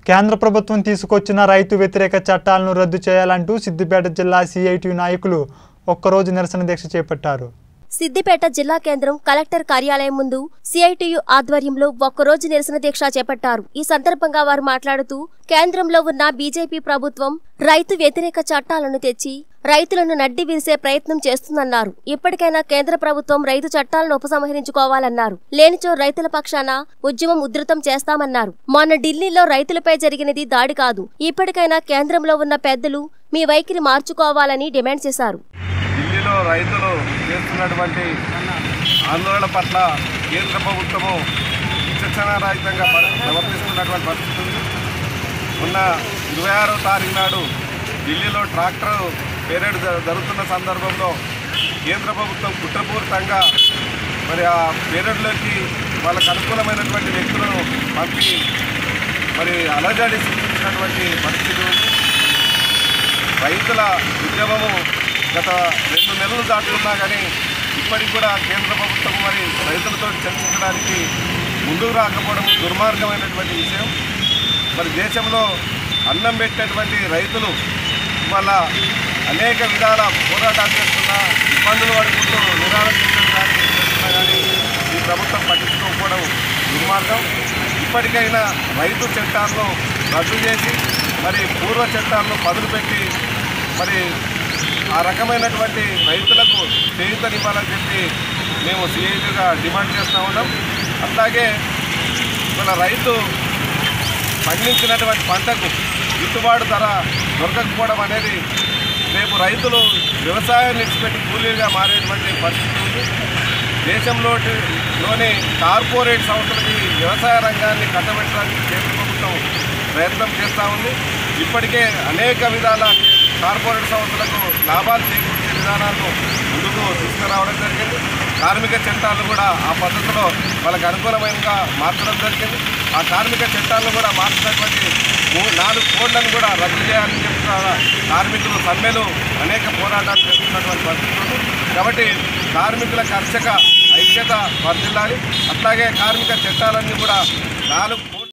కేంద్ర ప్రభుత్వం తీసుకొచ్చిన రైతు వ్యతిరేక చట్టాలను రద్దు చేయాలంటూ సిద్దిపేట జిల్లా సిఐటి నాయకులు ఒక్కరోజు నిరసన దీక్ష చేపట్టారు సిద్దిపేట జిల్లా కేంద్రం కలెక్టర్ కార్యాలయం ముందు సిఐటియు ఆధ్వర్యంలో ఒక్కరోజు నిరసన దీక్ష చేపట్టారు ఈ సందర్భంగా వారు మాట్లాడుతూ కేంద్రంలో ఉన్న బీజేపీ ప్రభుత్వం రైతు వ్యతిరేక చట్టాలను తెచ్చి రైతులను నడ్డి విరిసే ప్రయత్నం చేస్తుందన్నారు ఇప్పటికైనా కేంద్ర ప్రభుత్వం రైతు చట్టాలను ఉపసంహరించుకోవాలన్నారు లేనిచో రైతుల పక్షాన ఉద్యమం ఉధృతం చేస్తామన్నారు మొన్న ఢిల్లీలో రైతులపై జరిగినది దాడి కాదు ఇప్పటికైనా కేంద్రంలో ఉన్న పెద్దలు మీ వైఖరి మార్చుకోవాలని డిమాండ్ చేశారు ఢిల్లీలో రైతులు చేస్తున్నటువంటి ఆందోళన పట్ల కేంద్ర ప్రభుత్వము విచక్షణారహితంగా పరి- ప్రవర్తిస్తున్నటువంటి పరిస్థితి ఉంది మొన్న ఇరవై ఆరో తారీఖు నాడు ఢిల్లీలో ట్రాక్టర్ పేరేడ్ జ- జరుగుతున్న సందర్భంలో కేంద్ర ప్రభుత్వం కుట్రపూరితంగా మరి ఆ పేరేడ్లోకి వాళ్ళకు అనుకూలమైనటువంటి వ్యక్తులను పంపి మరి అలజడి సృష్టించినటువంటి పరిస్థితి ఉంది రైతుల ఉద్యమము గత రెండు నెలలు దాటుతున్నా కానీ ఇప్పటికి కూడా కేంద్ర ప్రభుత్వం మరి రైతులతో చర్చించడానికి ముందుకు రాకపోవడం దుర్మార్గమైనటువంటి విషయం మరి దేశంలో అన్నం పెట్టినటువంటి రైతులు వాళ్ళ అనేక విధాల పోరాటాలు చేస్తున్నా ఇబ్బందులు పడుకుంటూ నిరాహార దీక్షలు కానీ చేస్తున్నా కానీ ఈ ప్రభుత్వం పట్టించుకోకపోవడం దుర్మార్గం ఇప్పటికైనా రైతు చట్టాలను రద్దు చేసి మరి పూర్వ చట్టాలను పదులుపెట్టి మరి ఆ రకమైనటువంటి రైతులకు చేయుతనివ్వాలని చెప్పి మేము సిఐటిగా డిమాండ్ చేస్తూ ఉన్నాం అట్లాగే మన రైతు పండించినటువంటి పంటకు గిట్టుబాటు ధర దొరకకపోవడం అనేది రేపు రైతులు వ్యవసాయాన్ని విడిచిపెట్టి కూలీలుగా మారేటువంటి పరిస్థితి ఉంది దేశంలో లోని కార్పొరేట్ సంస్థలకి వ్యవసాయ రంగాన్ని కట్టబెట్టడానికి కేంద్ర ప్రభుత్వం ప్రయత్నం చేస్తూ ఉంది ఇప్పటికే అనేక విధాల కార్పొరేట్ సంస్థలకు లాభాలు చేకూర్చే విధానాలను ముందుకు తీసుకురావడం జరిగింది కార్మిక చట్టాలు కూడా ఆ పద్ధతిలో వాళ్ళకి అనుకూలమైనగా మార్చడం జరిగింది ఆ కార్మిక చట్టాలను కూడా మార్చినటువంటి మూ- నాలుగు కోడ్లను కూడా రద్దు చేయాలని చెప్పి కూడా కార్మికులు సమ్మెలు అనేక పోరాటాలు చేస్తున్నటువంటి పరిస్థితి ఉంది కాబట్టి కార్మికుల కర్షక ఐక్యత వర్ధిల్లాలి అట్లాగే కార్మిక చట్టాలన్నీ కూడా నాలుగు